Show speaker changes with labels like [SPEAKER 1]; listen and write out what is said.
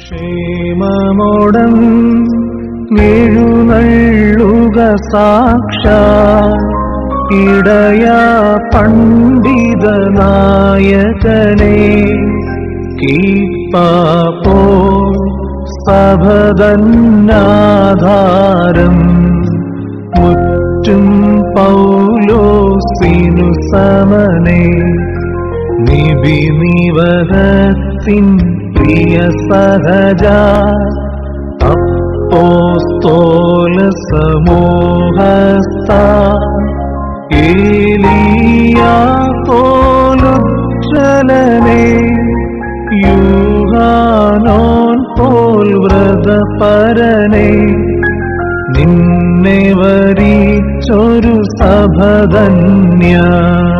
[SPEAKER 1] ക്ഷേമമോടം എഴുന്നള്ളുക സാക്ഷ ഇടയ പണ്ഡിത നായകനെ കീപ്പാപ്പോ സഭതന്നാധാരം മുറ്റും പൗലോസിനു സമനെ നിബി നിവഹത്തിൻ പ്രിയ സഹജ അപ്പോസ്തോല സമൂഹസ്ഥ ഏലിയാ പോലുജ്വലനെ യൂഹാനോൻ പോൽ വ്രതപരനെ നിന്നെ വരിച്ചൊരു സഭധന്യ